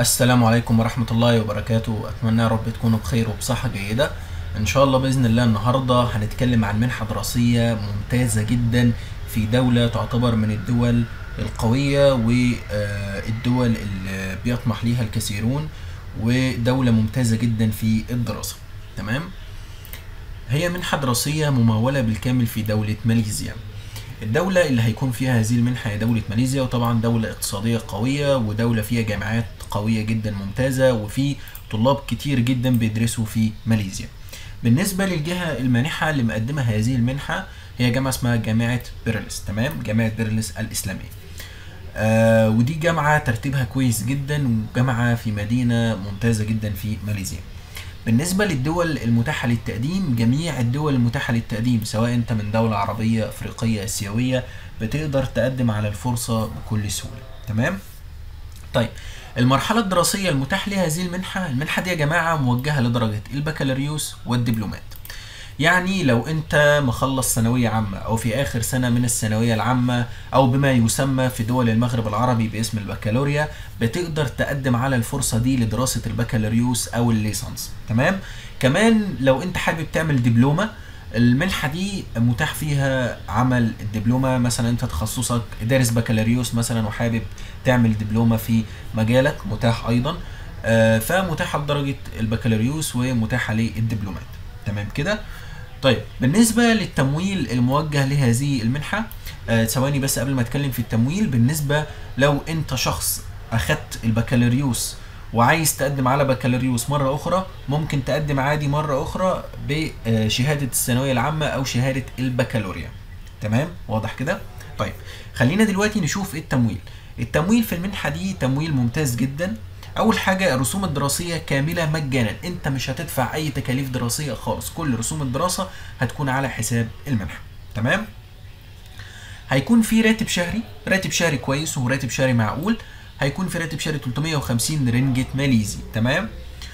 السلام عليكم ورحمة الله وبركاته أتمنى يا رب تكونوا بخير وبصحة جيدة إن شاء الله بإذن الله النهاردة هنتكلم عن منحة دراسية ممتازة جدا في دولة تعتبر من الدول القوية والدول اللي بيطمح ليها الكثيرون ودولة ممتازة جدا في الدراسة تمام هي منحة دراسية ممولة بالكامل في دولة ماليزيا الدولة اللي هيكون فيها هذه المنحة هي دولة ماليزيا وطبعا دولة اقتصادية قوية ودولة فيها جامعات قوية جدا ممتازة وفي طلاب كتير جدا بيدرسوا في ماليزيا بالنسبة للجهة المانحة اللي مقدمة هذه المنحة هي جامعة اسمها جامعة بيرلس تمام جامعة بيرلس الإسلامية آه ودي جامعة ترتيبها كويس جدا وجامعة في مدينة ممتازة جدا في ماليزيا بالنسبة للدول المتاحة للتقديم جميع الدول المتاحة للتقديم سواء انت من دولة عربية افريقية اسيوية بتقدر تقدم على الفرصة بكل سهولة تمام طيب المرحلة الدراسية المتاح لها هذه المنحة المنحة دي يا جماعة موجهة لدرجة البكالوريوس والدبلومات يعني لو انت مخلص ثانوية عامة او في اخر سنة من الثانوية العامة او بما يسمى في دول المغرب العربي باسم البكالوريا بتقدر تقدم على الفرصة دي لدراسة البكالوريوس او الليسانس تمام كمان لو انت حابب تعمل دبلومة المنحة دي متاح فيها عمل الدبلومة مثلا انت تخصصك دارس بكالوريوس مثلا وحابب تعمل دبلومة في مجالك متاح ايضا آه، فمتاحة لدرجة البكالوريوس ومتاحة للدبلومات تمام كده طيب بالنسبة للتمويل الموجه لهذه المنحة آه ثواني بس قبل ما اتكلم في التمويل بالنسبة لو انت شخص اخدت البكالوريوس وعايز تقدم على بكالوريوس مرة أخرى ممكن تقدم عادي مرة أخرى بشهادة الثانوية العامة أو شهادة البكالوريا تمام واضح كده طيب خلينا دلوقتي نشوف التمويل التمويل في المنحة دي تمويل ممتاز جدا اول حاجه الرسوم الدراسيه كامله مجانا انت مش هتدفع اي تكاليف دراسيه خالص كل رسوم الدراسه هتكون على حساب المنحه تمام هيكون في راتب شهري راتب شهري كويس وراتب شهري معقول هيكون في راتب شهري 350 رنجة ماليزي تمام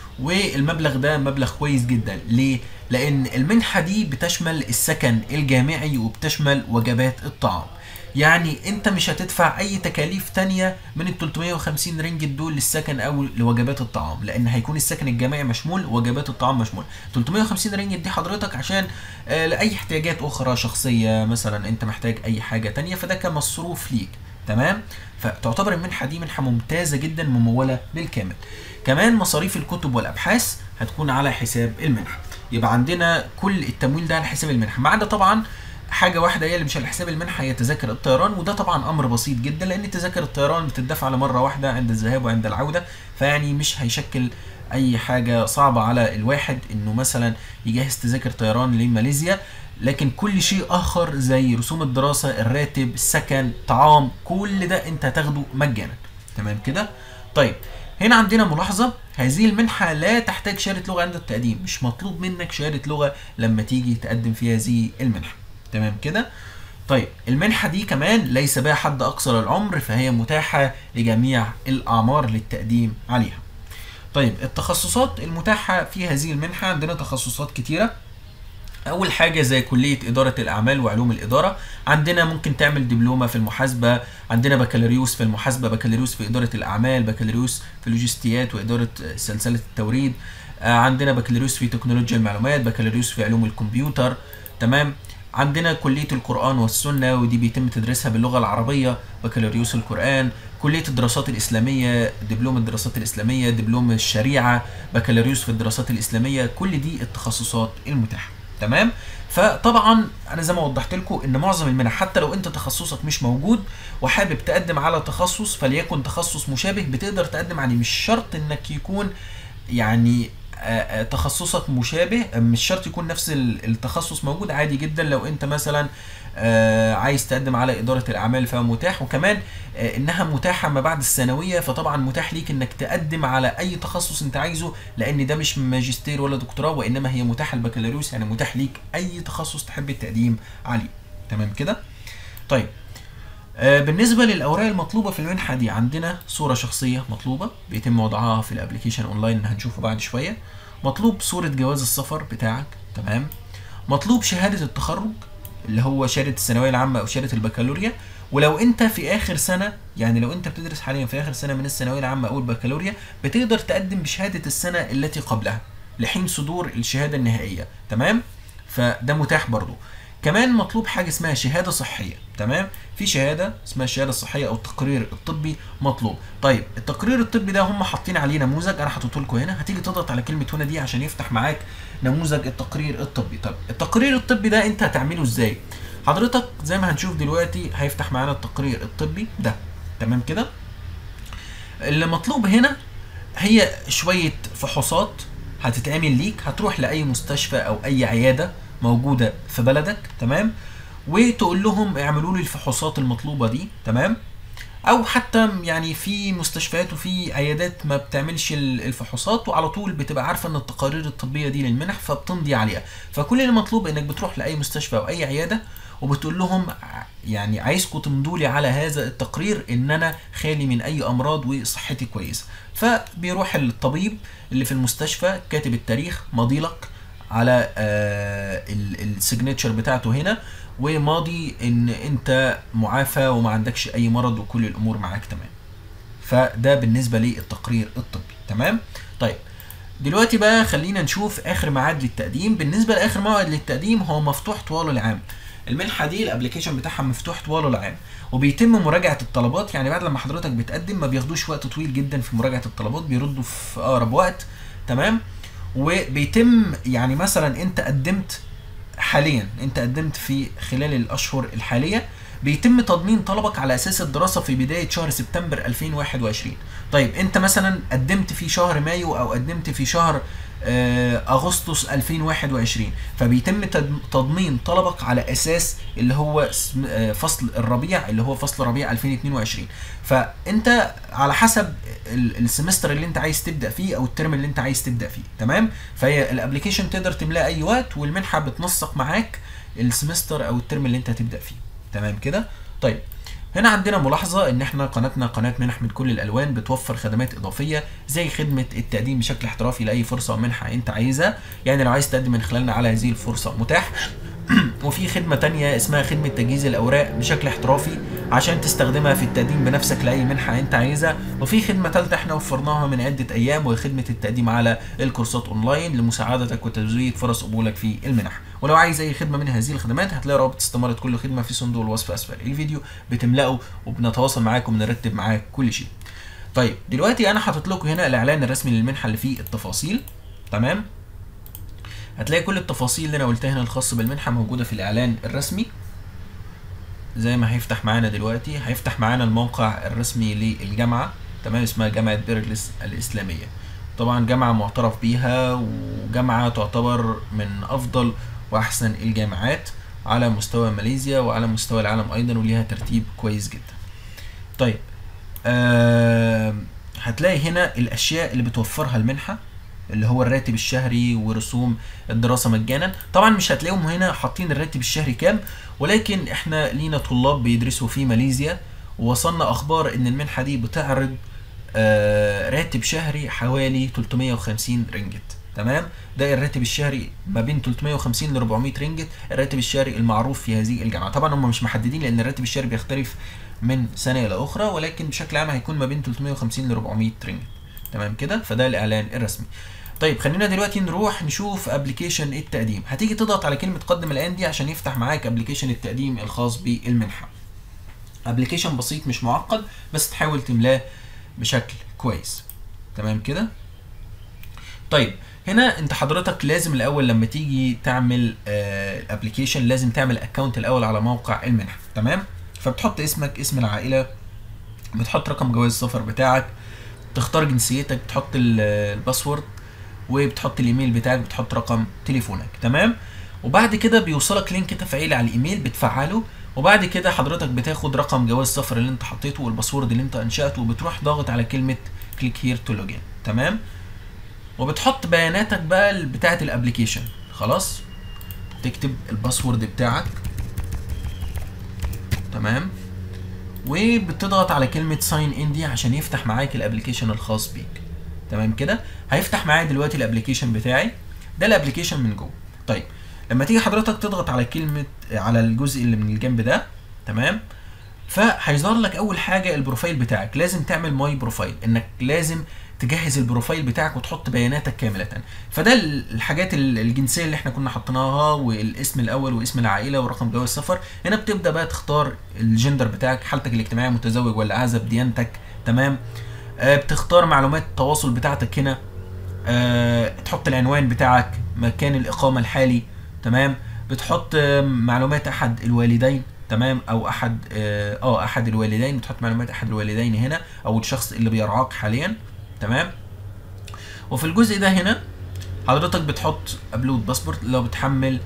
والمبلغ ده مبلغ كويس جدا ليه لان المنحه دي بتشمل السكن الجامعي وبتشمل وجبات الطعام يعني انت مش هتدفع اي تكاليف تانية من ال 350 رنجة دول للسكن او لوجبات الطعام لان هيكون السكن الجامعي مشمول وجبات الطعام مشمول 350 رنجة دي حضرتك عشان آه لاي احتياجات اخرى شخصية مثلا انت محتاج اي حاجة تانية فده كمصروف ليك تمام فتعتبر المنحة دي منحة ممتازة جدا ممولة بالكامل كمان مصاريف الكتب والابحاث هتكون على حساب المنحة يبقى عندنا كل التمويل ده على حساب المنحة ما عدا طبعا حاجه واحده هي اللي مش على حساب المنحه هي تذاكر الطيران وده طبعا امر بسيط جدا لان تذاكر الطيران بتدفع لمره واحده عند الذهاب وعند العوده فيعني مش هيشكل اي حاجه صعبه على الواحد انه مثلا يجهز تذاكر طيران لماليزيا لكن كل شيء اخر زي رسوم الدراسه الراتب السكن طعام كل ده انت هتاخده مجانا تمام كده طيب هنا عندنا ملاحظه هذه المنحه لا تحتاج شهاده لغه عند التقديم مش مطلوب منك شهاده لغه لما تيجي تقدم في هذه المنحه تمام كده طيب المنحة دي كمان ليس بها حد أقصى للعمر فهي متاحة لجميع الأعمار للتقديم عليها طيب التخصصات المتاحة في هذه المنحة عندنا تخصصات كتيرة أول حاجة زي كلية إدارة الأعمال وعلوم الإدارة عندنا ممكن تعمل دبلومة في المحاسبة عندنا بكالوريوس في المحاسبة بكالوريوس في إدارة الأعمال بكالوريوس في اللوجستيات وإدارة سلسلة التوريد عندنا بكالوريوس في تكنولوجيا المعلومات بكالوريوس في علوم الكمبيوتر تمام عندنا كلية القرآن والسنة ودي بيتم تدريسها باللغة العربية بكالوريوس القرآن كلية الدراسات الإسلامية دبلوم الدراسات الإسلامية دبلوم الشريعة بكالوريوس في الدراسات الإسلامية كل دي التخصصات المتاحة تمام فطبعا انا زي ما وضحت لكم ان معظم المنح حتى لو انت تخصصك مش موجود وحابب تقدم على تخصص فليكن تخصص مشابه بتقدر تقدم عليه مش شرط انك يكون يعني تخصصك مشابه مش شرط يكون نفس التخصص موجود عادي جدا لو انت مثلا عايز تقدم على اداره الاعمال فمتاح وكمان انها متاحه ما بعد الثانويه فطبعا متاح ليك انك تقدم على اي تخصص انت عايزه لان ده مش ماجستير ولا دكتوراه وانما هي متاحه البكالوريوس يعني متاح ليك اي تخصص تحب التقديم عليه تمام كده طيب بالنسبه للاوراق المطلوبه في المنحه دي عندنا صوره شخصيه مطلوبه بيتم وضعها في الابلكيشن اونلاين هنشوفه بعد شويه مطلوب صوره جواز السفر بتاعك تمام مطلوب شهاده التخرج اللي هو شهاده الثانويه العامه او شهاده البكالوريا ولو انت في اخر سنه يعني لو انت بتدرس حاليا في اخر سنه من الثانويه العامه او البكالوريا بتقدر تقدم بشهاده السنه التي قبلها لحين صدور الشهاده النهائيه تمام فده متاح برضو كمان مطلوب حاجه اسمها شهاده صحيه تمام في شهاده اسمها الشهاده الصحيه او التقرير الطبي مطلوب طيب التقرير الطبي ده هم حاطين عليه نموذج انا حاطته لكم هنا هتيجي تضغط على كلمه هنا دي عشان يفتح معاك نموذج التقرير الطبي طب التقرير الطبي ده انت هتعمله ازاي حضرتك زي ما هنشوف دلوقتي هيفتح معانا التقرير الطبي ده تمام كده اللي مطلوب هنا هي شويه فحوصات هتتعمل ليك هتروح لاي مستشفى او اي عياده موجوده في بلدك تمام وتقول لهم اعملوا لي الفحوصات المطلوبه دي تمام او حتى يعني في مستشفيات وفي عيادات ما بتعملش ال- الفحوصات وعلى طول بتبقى عارفه ان التقارير الطبيه دي للمنح فبتمضي عليها فكل اللي مطلوب انك بتروح لاي مستشفى او اي عياده وبتقول لهم ع- يعني عايزكم تمضوا لي على هذا التقرير ان انا خالي من اي امراض وصحتي كويسه فبيروح الطبيب اللي في المستشفى كاتب التاريخ ماضي لك على السيجنتشر بتاعته هنا وماضي ان انت معافى وما عندكش اي مرض وكل الامور معاك تمام فده بالنسبه للتقرير الطبي تمام طيب دلوقتي بقى خلينا نشوف اخر ميعاد للتقديم بالنسبه لاخر موعد للتقديم هو مفتوح طوال العام المنحه دي الابلكيشن بتاعها مفتوح طوال العام وبيتم مراجعه الطلبات يعني بعد لما حضرتك بتقدم ما بياخدوش وقت طويل جدا في مراجعه الطلبات بيردوا في اقرب وقت تمام وبيتم يعني مثلا انت قدمت حاليا انت قدمت في خلال الاشهر الحاليه بيتم تضمين طلبك على اساس الدراسه في بدايه شهر سبتمبر 2021 طيب انت مثلا قدمت في شهر مايو او قدمت في شهر آه، اغسطس 2021 فبيتم تد- تضمين طلبك على اساس اللي هو اسم- آه، فصل الربيع اللي هو فصل ربيع 2022 فانت على حسب ال- السمستر اللي انت عايز تبدا فيه او الترم اللي انت عايز تبدا فيه تمام فهي الابلكيشن تقدر تملاه اي وقت والمنحه بتنسق معاك السمستر او الترم اللي انت هتبدا فيه تمام كده طيب هنا عندنا ملاحظة إن إحنا قناتنا قناة منح من كل الألوان بتوفر خدمات إضافية زي خدمة التقديم بشكل احترافي لأي فرصة أو منحة أنت عايزها، يعني لو عايز تقدم من خلالنا على هذه الفرصة متاح. وفي خدمة تانية اسمها خدمة تجهيز الأوراق بشكل احترافي عشان تستخدمها في التقديم بنفسك لأي منحة أنت عايزها، وفي خدمة تالتة إحنا وفرناها من عدة أيام وهي خدمة التقديم على الكورسات أونلاين لمساعدتك وتزويد فرص قبولك في المنح. ولو عايز اي خدمه من هذه الخدمات هتلاقي رابط استماره كل خدمه في صندوق الوصف اسفل الفيديو بتملاه وبنتواصل معاك وبنرتب معاك كل شيء طيب دلوقتي انا حاطط لكم هنا الاعلان الرسمي للمنحه اللي فيه التفاصيل تمام هتلاقي كل التفاصيل اللي انا قلتها هنا الخاصه بالمنحه موجوده في الاعلان الرسمي زي ما هيفتح معانا دلوقتي هيفتح معانا الموقع الرسمي للجامعه تمام اسمها جامعه بيرجلس الاسلاميه طبعا جامعه معترف بيها وجامعه تعتبر من افضل واحسن الجامعات على مستوى ماليزيا وعلى مستوى العالم ايضا وليها ترتيب كويس جدا طيب آه هتلاقي هنا الاشياء اللي بتوفرها المنحه اللي هو الراتب الشهري ورسوم الدراسه مجانا طبعا مش هتلاقيهم هنا حاطين الراتب الشهري كام ولكن احنا لينا طلاب بيدرسوا في ماليزيا ووصلنا اخبار ان المنحه دي بتعرض آه راتب شهري حوالي 350 رينجت تمام ده الراتب الشهري ما بين 350 ل 400 رينجت الراتب الشهري المعروف في هذه الجامعه طبعا هم مش محددين لان الراتب الشهري بيختلف من سنه الى اخرى ولكن بشكل عام هيكون ما بين 350 ل 400 رينجت تمام كده فده الاعلان الرسمي طيب خلينا دلوقتي نروح نشوف ابلكيشن التقديم هتيجي تضغط على كلمه قدم الان دي عشان يفتح معاك ابلكيشن التقديم الخاص بالمنحه ابلكيشن بسيط مش معقد بس تحاول تملاه بشكل كويس تمام كده طيب هنا انت حضرتك لازم الاول لما تيجي تعمل الابلكيشن لازم تعمل اكونت الاول على موقع المنحه تمام فبتحط اسمك اسم العائله بتحط رقم جواز السفر بتاعك تختار جنسيتك بتحط ال- الباسورد وبتحط الايميل بتاعك بتحط رقم تليفونك تمام وبعد كده بيوصلك لينك تفعيل على الايميل بتفعله وبعد كده حضرتك بتاخد رقم جواز السفر اللي انت حطيته والباسورد اللي انت انشأته وبتروح ضاغط على كلمة كليك هير تو لوجين تمام وبتحط بياناتك بقى بتاعة الابليكيشن خلاص تكتب الباسورد بتاعك تمام وبتضغط على كلمة ساين ان دي عشان يفتح معاك الابليكيشن الخاص بيك تمام كده هيفتح معايا دلوقتي الابليكيشن بتاعي ده الابليكيشن من جوه طيب لما تيجي حضرتك تضغط على كلمة على الجزء اللي من الجنب ده تمام فهيظهر لك اول حاجه البروفايل بتاعك لازم تعمل ماي بروفايل انك لازم تجهز البروفايل بتاعك وتحط بياناتك كامله فده الحاجات الجنسيه اللي احنا كنا حطيناها والاسم الاول واسم العائله ورقم جواز السفر هنا بتبدا بقى تختار الجندر بتاعك حالتك الاجتماعيه متزوج ولا اعزب ديانتك تمام آه بتختار معلومات التواصل بتاعتك هنا آه تحط العنوان بتاعك مكان الاقامه الحالي تمام بتحط آه معلومات احد الوالدين تمام او احد اه, آه احد الوالدين بتحط معلومات احد الوالدين هنا او الشخص اللي بيرعاك حاليا تمام وفي الجزء ده هنا حضرتك بتحط ابلود باسبورت لو بتحمل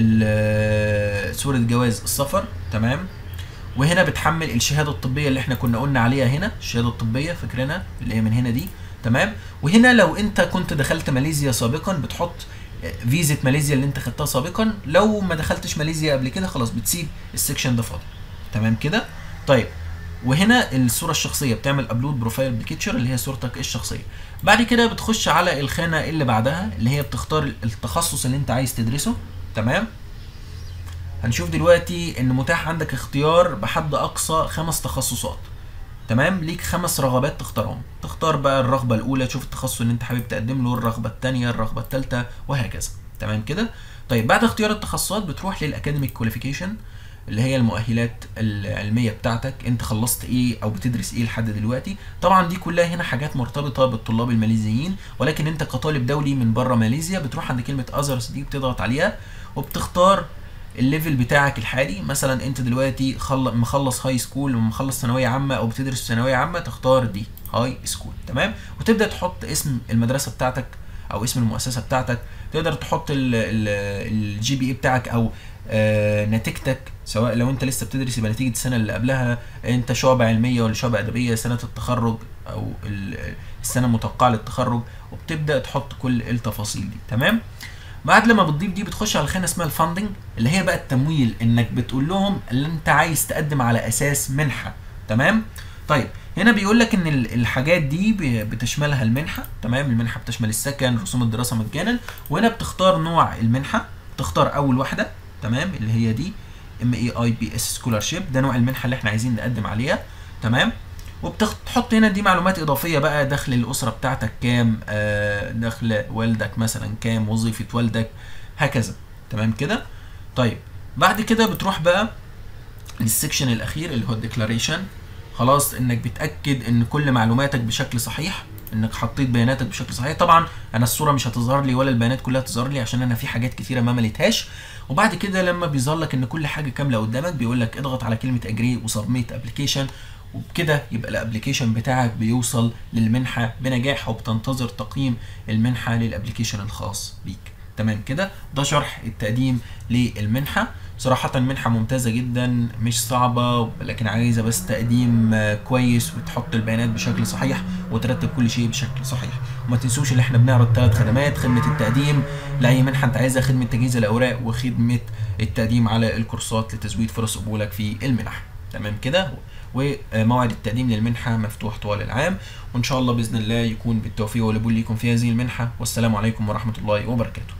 صورة جواز السفر تمام وهنا بتحمل الشهادة الطبية اللي احنا كنا قلنا عليها هنا الشهادة الطبية فاكرينها اللي هي من هنا دي تمام وهنا لو انت كنت دخلت ماليزيا سابقا بتحط فيزا ماليزيا اللي انت خدتها سابقا لو ما دخلتش ماليزيا قبل كده خلاص بتسيب السكشن ده فاضي تمام كده طيب وهنا الصوره الشخصيه بتعمل ابلود بروفايل بيكتشر اللي هي صورتك الشخصيه بعد كده بتخش على الخانه اللي بعدها اللي هي بتختار التخصص اللي انت عايز تدرسه تمام هنشوف دلوقتي ان متاح عندك اختيار بحد اقصى خمس تخصصات تمام ليك خمس رغبات تختارهم تختار بقى الرغبه الاولى تشوف التخصص اللي انت حابب تقدم له الرغبه الثانيه الرغبه الثالثه وهكذا تمام كده طيب بعد اختيار التخصصات بتروح للاكاديميك كواليفيكيشن اللي هي المؤهلات العلميه بتاعتك انت خلصت ايه او بتدرس ايه لحد دلوقتي طبعا دي كلها هنا حاجات مرتبطه بالطلاب الماليزيين ولكن انت كطالب دولي من بره ماليزيا بتروح عند كلمه اذرز دي بتضغط عليها وبتختار الليفل بتاعك الحالي مثلا انت دلوقتي خل... مخلص هاي سكول ومخلص ثانويه عامه او بتدرس ثانويه عامه تختار دي هاي سكول تمام وتبدا تحط اسم المدرسه بتاعتك او اسم المؤسسه بتاعتك تقدر تحط الجي بي اي بتاعك او آه نتيجتك سواء لو انت لسه بتدرس يبقى نتيجه السنه اللي قبلها انت شعبه علميه ولا شعبه ادبيه سنه التخرج او السنه المتوقعه للتخرج وبتبدا تحط كل التفاصيل دي تمام بعد لما بتضيف دي بتخش على خانه اسمها الفاندنج اللي هي بقى التمويل انك بتقول لهم اللي انت عايز تقدم على اساس منحه تمام طيب هنا بيقول لك ان الحاجات دي بتشملها المنحه تمام المنحه بتشمل السكن رسوم الدراسه مجانا وهنا بتختار نوع المنحه تختار اول واحده تمام اللي هي دي ام اي اي بي اس سكولارشيب ده نوع المنحه اللي احنا عايزين نقدم عليها تمام وبتحط هنا دي معلومات اضافيه بقى دخل الاسره بتاعتك كام آه دخل والدك مثلا كام وظيفه والدك هكذا تمام كده طيب بعد كده بتروح بقى للسكشن الاخير اللي هو الديكلاريشن خلاص انك بتاكد ان كل معلوماتك بشكل صحيح انك حطيت بياناتك بشكل صحيح طبعا انا الصوره مش هتظهر لي ولا البيانات كلها تظهر لي عشان انا في حاجات كتيره ما مليتهاش وبعد كده لما بيظهر لك ان كل حاجه كامله قدامك بيقول لك اضغط على كلمه اجري وسبميت ابلكيشن وبكده يبقى الابلكيشن بتاعك بيوصل للمنحه بنجاح وبتنتظر تقييم المنحه للابلكيشن الخاص بيك تمام كده ده شرح التقديم للمنحه صراحة منحة ممتازة جدا مش صعبة لكن عايزة بس تقديم كويس وتحط البيانات بشكل صحيح وترتب كل شيء بشكل صحيح وما تنسوش ان احنا بنعرض ثلاث خدمات خدمة التقديم لأي منحة انت عايزها خدمة تجهيز الأوراق وخدمة التقديم على الكورسات لتزويد فرص قبولك في المنح تمام كده وموعد التقديم للمنحة مفتوح طوال العام وإن شاء الله بإذن الله يكون بالتوفيق والقبول ليكم في هذه المنحة والسلام عليكم ورحمة الله وبركاته